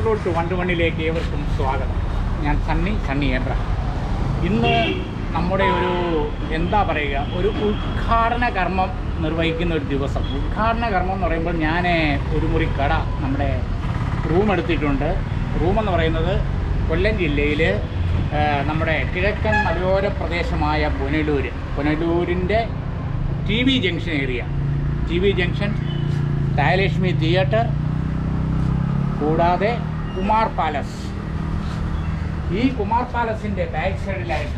Road to one two വണ്ണിലേക്ക് ഏവർക്കും സ്വാഗതം ഞാൻ സണ്ണി സണ്ണി എബ്രഹാം ഇന്ന് നമ്മുടെ ഒരു എന്താ പറയുക ഒരു ഉദ്ഘാടന കർമ്മം നിർവഹിക്കുന്ന ഒരു ദിവസം ഉദ്ഘാടന കർമ്മം എന്ന് പറയുമ്പോൾ ഞാൻ ഒരു മുറി കട നമ്മുടെ റൂം എടുത്തിട്ടുണ്ട് റൂം എന്ന് പറയുന്നത് കൊല്ലം ജില്ലയിൽ നമ്മുടെ കിഴക്കൻ മലയോര പ്രദേശമായ പുനലൂർ പുനലൂരിൻ്റെ T V junction area T V junction Jayalakshmi theatre കൂടാതെ കുമാർ പാലസ് ഈ കുമാർ പാലസിൻ്റെ ബാക്ക് സൈഡിലായിട്ട്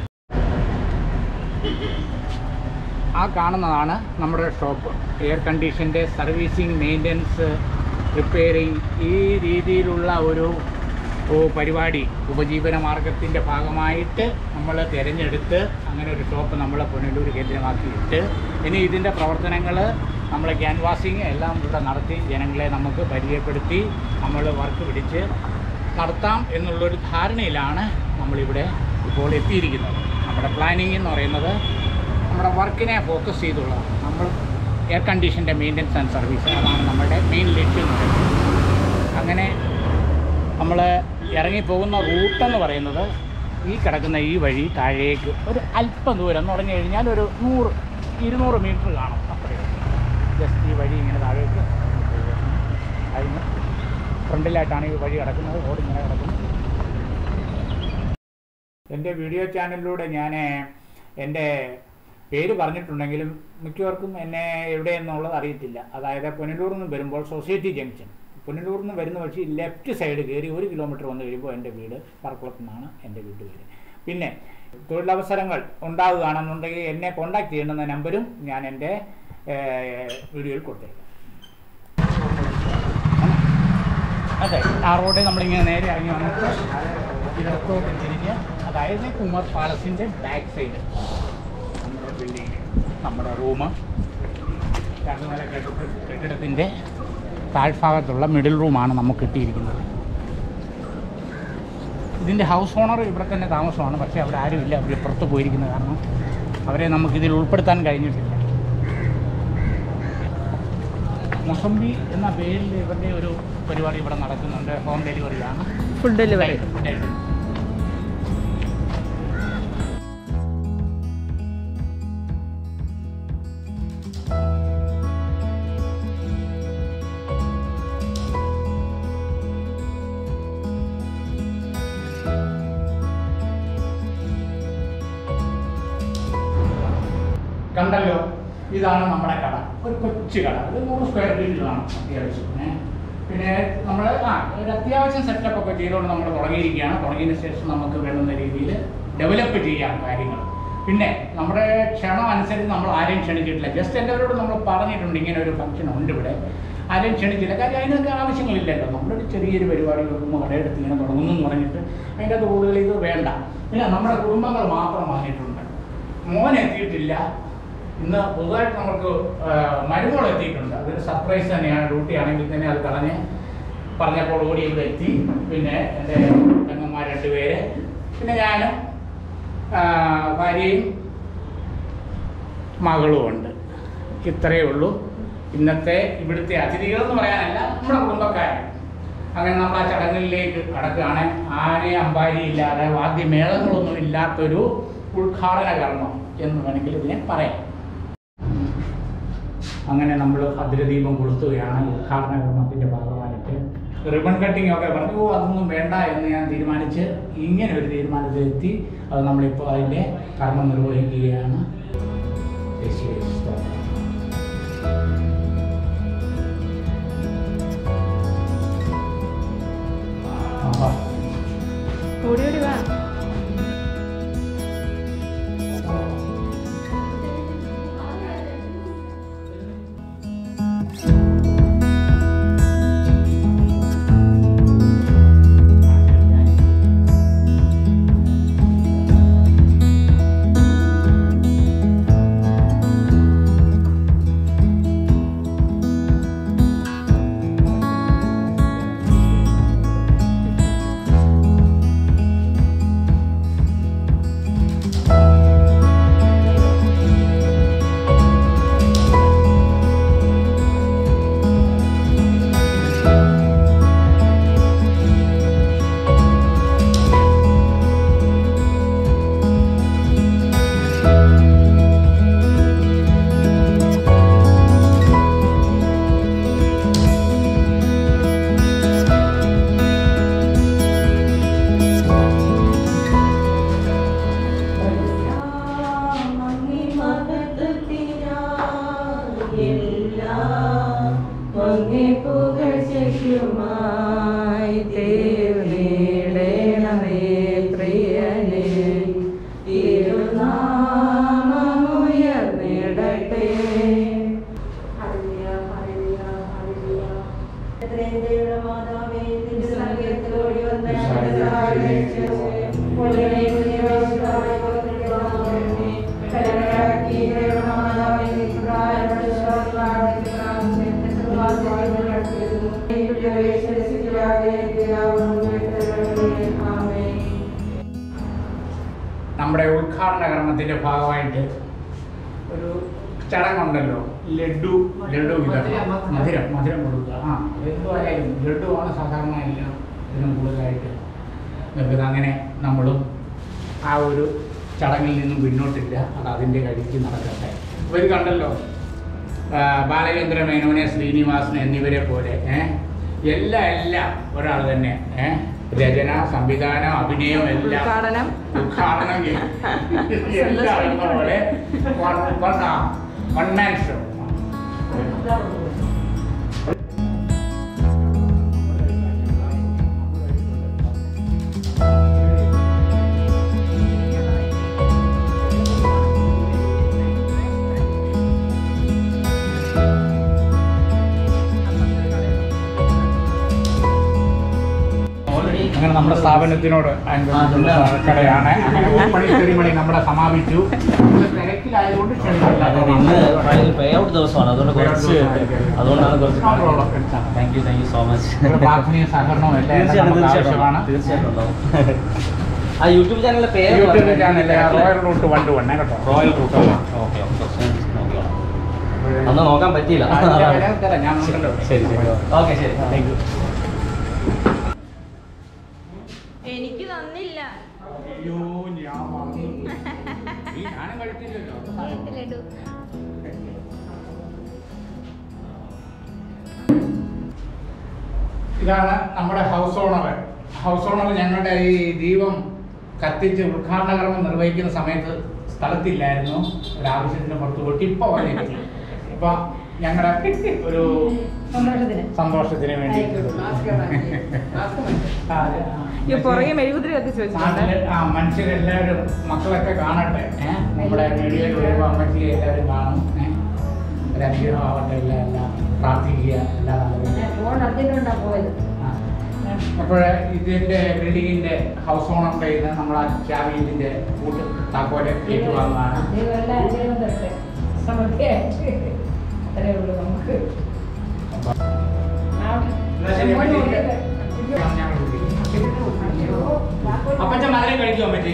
ആ കാണുന്നതാണ് നമ്മുടെ ഷോപ്പ് എയർ കണ്ടീഷൻ്റെ സർവീസിങ് മെയിൻ്റനൻസ് റിപ്പയറിങ് ഈ രീതിയിലുള്ള ഒരു ഓ പരിപാടി ഉപജീവന മാർഗത്തിൻ്റെ ഭാഗമായിട്ട് നമ്മൾ തിരഞ്ഞെടുത്ത് അങ്ങനെ ഒരു ഷോപ്പ് നമ്മൾ പുനലൂർ കേന്ദ്രമാക്കിയിട്ട് ഇനി ഇതിൻ്റെ പ്രവർത്തനങ്ങൾ നമ്മൾ ക്യാൻവാസിങ് എല്ലാം ഇവിടെ നടത്തി ജനങ്ങളെ നമുക്ക് പരിചയപ്പെടുത്തി നമ്മൾ വർക്ക് പിടിച്ച് നടത്താം എന്നുള്ളൊരു ധാരണയിലാണ് നമ്മളിവിടെ ഇപ്പോൾ എത്തിയിരിക്കുന്നത് നമ്മുടെ പ്ലാനിങ് എന്ന് പറയുന്നത് നമ്മുടെ വർക്കിനെ ഫോക്കസ് ചെയ്തുള്ളതാണ് നമ്മൾ എയർ കണ്ടീഷൻ്റെ മെയിൻ്റനൻസ് ആൻഡ് സർവീസ് അതാണ് നമ്മുടെ മെയിൻ ലക്ഷ്യം എന്ന് പറയുന്നത് അങ്ങനെ നമ്മൾ ഇറങ്ങിപ്പോകുന്ന റൂട്ടെന്ന് പറയുന്നത് ഈ കിടക്കുന്ന ഈ വഴി താഴേക്ക് ഒരു അല്പം ദൂരം എന്ന് പറഞ്ഞു കഴിഞ്ഞാൽ ഒരു നൂറ് ഇരുന്നൂറ് മീറ്റർ കാണും അത്രയും ജസ്റ്റ് ഈ വഴി ഇങ്ങനെ താഴേക്ക് അതിന് ഫ്രണ്ടിലായിട്ടാണ് ഈ വഴി കിടക്കുന്നത് റോഡ് ഇങ്ങനെ കിടക്കുന്നത് എൻ്റെ വീഡിയോ ചാനലിലൂടെ ഞാൻ എൻ്റെ പേര് പറഞ്ഞിട്ടുണ്ടെങ്കിലും മിക്കവർക്കും എന്നെ എവിടെയെന്നുള്ളത് അറിയത്തില്ല അതായത് പുനലൂരിൽ നിന്ന് വരുമ്പോൾ സൊസൈറ്റി ജംഗ്ഷൻ പുനലൂരിൽ നിന്ന് വരുന്ന വഴി ലെഫ്റ്റ് സൈഡ് കയറി ഒരു കിലോമീറ്റർ വന്നു കഴിയുമ്പോൾ എൻ്റെ വീട് പറക്കുളത്ത് നിന്നാണ് എൻ്റെ വീട് പേര് പിന്നെ തൊഴിലവസരങ്ങൾ ഉണ്ടാവുകയാണെന്നുണ്ടെങ്കിൽ എന്നെ കോൺടാക്ട് ചെയ്യേണ്ടുന്ന നമ്പരും ഞാൻ എൻ്റെ വീഡിയോയിൽ കൊടുത്തേക്കാം അതെ ആ റോഡിൽ നമ്മളിങ്ങനെ നേരെ ഇറങ്ങി വന്നിട്ട് ഇടത്തോട്ട് തിരിഞ്ഞ് അതായത് കുമാർ പാലസിൻ്റെ ബാക്ക് സൈഡ് നമ്മുടെ ബിൽഡിങ് നമ്മുടെ റൂം രണ്ട് നില കെട്ടിട കെട്ടിടത്തിൻ്റെ താഴ്ഭാഗത്തുള്ള മിഡിൽ റൂമാണ് നമുക്ക് കിട്ടിയിരിക്കുന്നത് ഇതിൻ്റെ ഹൗസ് ഓണർ ഇവിടെ തന്നെ താമസമാണ് പക്ഷേ അവിടെ ആരുമില്ല അവർ പുറത്ത് പോയിരിക്കുന്ന കാരണം അവരെ നമുക്കിതിൽ ഉൾപ്പെടുത്താൻ കഴിഞ്ഞിട്ടില്ല മൊസംബി എന്ന പേരിൽ ഇവരുടെ ഒരു പരിപാടി ഇവിടെ നടക്കുന്നുണ്ട് ഹോം ഡെലിവറിയാണ് ഫുഡ് ഡെലിവറി കണ്ടല്ലോ ഇതാണ് നമ്മുടെ കട ഒരു കൊച്ചു കട ഒരു നൂറ് സ്ക്വയർ ഫീറ്റിലാണ് അത്യാവശ്യം ഏ. പിന്നെ നമ്മൾ ആ ഒരു അത്യാവശ്യം സെറ്റപ്പ് ഒക്കെ ചെയ്തുകൊണ്ട് നമ്മൾ തുടങ്ങിയിരിക്കുകയാണ് തുടങ്ങിയതിന് ശേഷം നമുക്ക് വേണ്ടുന്ന രീതിയിൽ ഡെവലപ്പ് ചെയ്യാം കാര്യങ്ങൾ പിന്നെ നമ്മുടെ ക്ഷണം അനുസരിച്ച് നമ്മൾ ആരെയും ക്ഷണിച്ചിട്ടില്ല ജസ്റ്റ് എല്ലാവരോട് നമ്മൾ പറഞ്ഞിട്ടുണ്ട് ഇങ്ങനെ ഒരു ഫംഗ്ഷൻ ഉണ്ട് ഇവിടെ ആരെയും ക്ഷണിച്ചില്ല കാര്യം അതിനൊക്കെ ആവശ്യങ്ങളില്ലല്ലോ നമ്മളൊരു ചെറിയൊരു പരിപാടി വെക്കുമ്പോൾ കടയെടുത്ത് ഇങ്ങനെ തുടങ്ങുന്നു എന്ന് പറഞ്ഞിട്ട് അതിൻ്റെ അത് കൂടുതൽ ഇത് വേണ്ട പിന്നെ നമ്മുടെ കുടുംബങ്ങൾ മാത്രം വന്നിട്ടുണ്ട് മോൻ എത്തിയിട്ടില്ല ഇന്ന് പുതുതായിട്ട് നമുക്ക് മരുമോൾ എത്തിയിട്ടുണ്ട് അതൊരു സർപ്രൈസ് തന്നെയാണ് ഡ്യൂട്ടി ആണെങ്കിൽ തന്നെ അത് കളഞ്ഞ് പറഞ്ഞപ്പോൾ ഓടി ഇവിടെ എത്തി പിന്നെ എൻ്റെ പെങ്ങന്മാർ രണ്ടുപേര് പിന്നെ ഞാനും ആ, ഭാര്യയും മകളും ഉണ്ട് ഇത്രയേ ഉള്ളൂ ഇന്നത്തെ ഇവിടുത്തെ അതിഥികൾ എന്ന് പറയാനല്ല നമ്മുടെ കുടുംബക്കാരൻ അങ്ങനെ നമ്മൾ ആ ചടങ്ങിലേക്ക് കടക്കുകയാണ് ആനയെ അമ്പാരി ഇല്ലാതെ വാദ്യമേളങ്ങളൊന്നും ഇല്ലാത്തൊരു ഉദ്ഘാടന കർമ്മം എന്ന് വേണമെങ്കിൽ ഇതിനെ പറയാം അങ്ങനെ നമ്മൾ ഭദ്രദീപം കൊളുത്തുകയാണ് ഉദ്ഘാടന കർമ്മത്തിൻ്റെ ഭാഗമായിട്ട് റിബൺ കട്ടിംഗ് ഒക്കെ പറഞ്ഞു ഓ അതൊന്നും വേണ്ട എന്ന് ഞാൻ തീരുമാനിച്ച് ഇങ്ങനെ ഒരു തീരുമാനത്തിലെത്തി അത് നമ്മളിപ്പോൾ അതിൻ്റെ കർമ്മം നിർവഹിക്കുകയാണ് ദേശീയ സ്തോത്രം. ആഹാ. ഓടി ഓടി വാ ആ നമ്മുടെ ഉദ്ഘാടന കർമ്മത്തിന്റെ ഭാഗമായിട്ട് ഒരു ചടങ്ങുണ്ടല്ലോ ലഡു ലഡു വിതരണം മധുരം മധുരം കൊടുക്കുക ആ എന്തുമായാലും ലഡു ആണ് സാധാരണ എല്ലാം ഇതിനും കൂടുതലായിട്ട് നൽകുന്നത് അങ്ങനെ നമ്മളും ആ ഒരു ചടങ്ങിൽ നിന്നും പിന്നോട്ടില്ല അത് അതിൻ്റെ കഴിച്ച് നടക്കട്ടെ അപ്പോൾ ഇത് കണ്ടല്ലോ ആ, ബാലചന്ദ്ര മേനോനെ ശ്രീനിവാസൻ എന്നിവരെ പോലെ ഏഹ് എല്ലാം എല്ലാം ഒരാൾ തന്നെ ഏഹ് രചന സംവിധാനം അഭിനയം എല്ലാം ഉദ്ഘാടനം. ഉദ്ഘാടനം ചെയ്യും. എല്ലാം എന്ന പോലെ വൺ മാൻ ഷോ അങ്ങനെ നമ്മുടെ സ്ഥാപനത്തിനോട് അനുബന്ധിച്ചുള്ള കടയാണ് അങ്ങനെ ഓപ്പണിംഗ് സെറിമണി നമ്മുടെ സമാപിച്ചു നമ്മള് തിരക്കിലായതുകൊണ്ട് ക്ഷണിച്ചില്ല. ഇന്ന് ഫൈനൽ പേ ഔട്ട് ദിവസമാണ് അതുകൊണ്ട് കുറച്ച് അതുകൊണ്ടാണ് കുറച്ച് No problem, എടുത്താണ്. Thank you thank you so much നിങ്ങളുടെ പ്രാർത്ഥനയും സഹകരണവും എല്ലാം തീർച്ചയായിട്ടും നമുക്ക് തീർച്ചയായിട്ടും ആവശ്യമാണ് തീർച്ചയായിട്ടും ഉണ്ടാവും ആ യൂട്യൂബ് ചാനലിലെ പേര് യൂട്യൂബ് ചാനലിലെ royal route one two one കേട്ടോ റോയൽ റൂട്ട് ഓക്കെ അന്ന് നോക്കാൻ പറ്റിയില്ല ആ, ഞാൻ വരാൻ തരാം. ഞാൻ ഉണ്ടല്ലോ. ശരി ശരി ഓക്കെ ശരി താങ്ക് യു എനിക്ക് തന്നില്ല അയ്യോ ഞാൻ മറന്നു. ഈ ഞാനും കഴിച്ചില്ലല്ലോ ലഡു ഇതാണ് നമ്മുടെ ഹൗസ് ഓണർ ഹൗസ് ഓണർ ഞങ്ങളുടെ ഈ ദീപം കത്തിച്ച് ഉദ്ഘാടന കർമ്മം നിർവഹിക്കുന്ന സമയത്ത് സ്ഥലത്തില്ലായിരുന്നു ഒരു ആവശ്യത്തിന് പുറത്ത് പോയിട്ട് ഇപ്പൊ വന്നിരിക്കുന്നു ഇപ്പൊ ഞങ്ങളുടെ ഒരു സന്തോഷത്തിന് സന്തോഷത്തിന് വേണ്ടി ആ, അതെ, ആ. ഈ പുറകെ മെഴുകുതിരി കത്തിച്ച് വെച്ചിട്ടുണ്ട് നാട്ടില് ആ മനുഷ്യരെല്ലാവരും മക്കളൊക്കെ കാണട്ടെ ഏഹ് നമ്മുടെ വീഡിയോയിൽ വരുമ്പോൾ അമ്മച്ചിയെ എല്ലാവരും കാണും ഏഹ് ഒരു അനുഗ്രഹം ആവട്ടെ എല്ലാം എല്ലാം പ്രാർത്ഥിക്കുക എല്ലാം നല്ലത് അപ്പോൾ ഇതിന്റെ ബിൽഡിങ്ങിന്റെ ഹൗസ് ഓണറിന്റെ ഇത് നമ്മൾ ആ ചാവി ഇതിന്റെ കൂട്ട് താക്കോല് ഏറ്റുവാങ്ങുന്നതാണ് എന്നാ ശരി, അമ്മച്ചി. ഞാൻ വിളിക്കാം. അപ്പച്ച മധുരം കഴിക്കും അമ്മച്ചി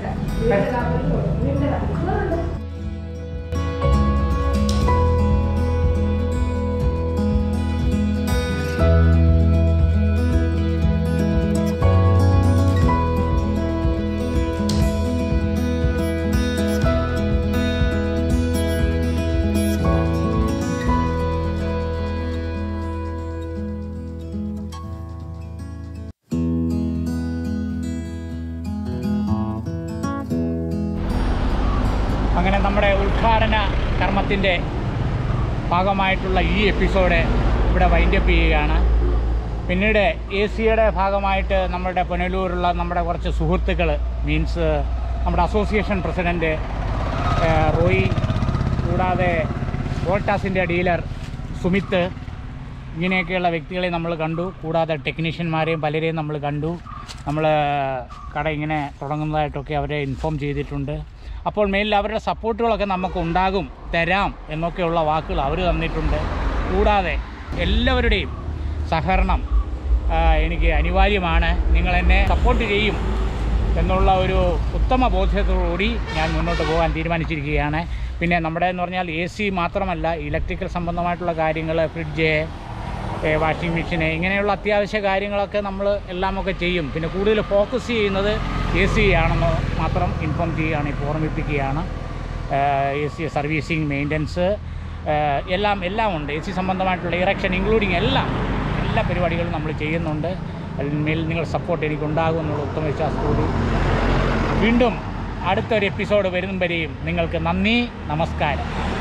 അങ്ങനെ നമ്മുടെ ഉദ്ഘാടന കർമ്മത്തിൻ്റെ ഭാഗമായിട്ടുള്ള ഈ എപ്പിസോഡ് ഇവിടെ വൈൻഡപ്പ് ചെയ്യുകയാണ് പിന്നീട് എ സിയുടെ ഭാഗമായിട്ട് നമ്മുടെ പുനലൂരുള്ള നമ്മുടെ കുറച്ച് സുഹൃത്തുക്കൾ മീൻസ് നമ്മുടെ അസോസിയേഷൻ പ്രസിഡൻറ്റ് റോയി കൂടാതെ വോൾട്ടാസിൻ്റെ ഡീലർ സുമിത്ത് ഇങ്ങനെയൊക്കെയുള്ള വ്യക്തികളെ നമ്മൾ കണ്ടു കൂടാതെ ടെക്നീഷ്യന്മാരെയും പലരെയും നമ്മൾ കണ്ടു നമ്മൾ കട ഇങ്ങനെ തുടങ്ങുന്നതായിട്ടൊക്കെ അവരെ ഇൻഫോം ചെയ്തിട്ടുണ്ട് അപ്പോൾ മേലിൽ അവരുടെ സപ്പോർട്ടുകളൊക്കെ നമുക്ക് ഉണ്ടാകും തരാം എന്നൊക്കെയുള്ള വാക്കുകൾ അവർ തന്നിട്ടുണ്ട് കൂടാതെ എല്ലാവരുടെയും സഹകരണം ആ, എനിക്ക് അനിവാര്യമാണ് നിങ്ങളെന്നെ സപ്പോർട്ട് ചെയ്യും എന്നുള്ള ഒരു ഉത്തമ ബോധ്യത്തോടുകൂടി ഞാൻ മുന്നോട്ട് പോകാൻ തീരുമാനിച്ചിരിക്കുകയാണ് പിന്നെ നമ്മുടെ എന്ന് പറഞ്ഞാൽ എ സി മാത്രമല്ല ഇലക്ട്രിക്കൽ സംബന്ധമായിട്ടുള്ള കാര്യങ്ങൾ ഫ്രിഡ്ജ് വാഷിംഗ് മെഷീന് ഇങ്ങനെയുള്ള അത്യാവശ്യ കാര്യങ്ങളൊക്കെ നമ്മൾ എല്ലാമൊക്കെ ചെയ്യും പിന്നെ കൂടുതൽ ഫോക്കസ് ചെയ്യുന്നത് എ സി ആണെന്ന് മാത്രം ഇൻഫോം ചെയ്യുകയാണ് ഇപ്പോൾ ഓർമ്മിപ്പിക്കുകയാണ് എ സി സർവീസിങ് മെയിൻ്റനൻസ് എല്ലാം എല്ലാം ഉണ്ട് എ സി സംബന്ധമായിട്ടുള്ള ഇറക്ഷൻ ഇൻക്ലൂഡിങ് എല്ലാം എല്ലാ പരിപാടികളും നമ്മൾ ചെയ്യുന്നുണ്ട് അതിന്മേൽ നിങ്ങൾ സപ്പോർട്ട് എനിക്കുണ്ടാകും എന്നുള്ള ഉത്തമ വിശ്വാസത്തോടു വീണ്ടും അടുത്തൊരു എപ്പിസോഡ് വരുന്നവരെയും നിങ്ങൾക്ക് നന്ദി നമസ്കാരം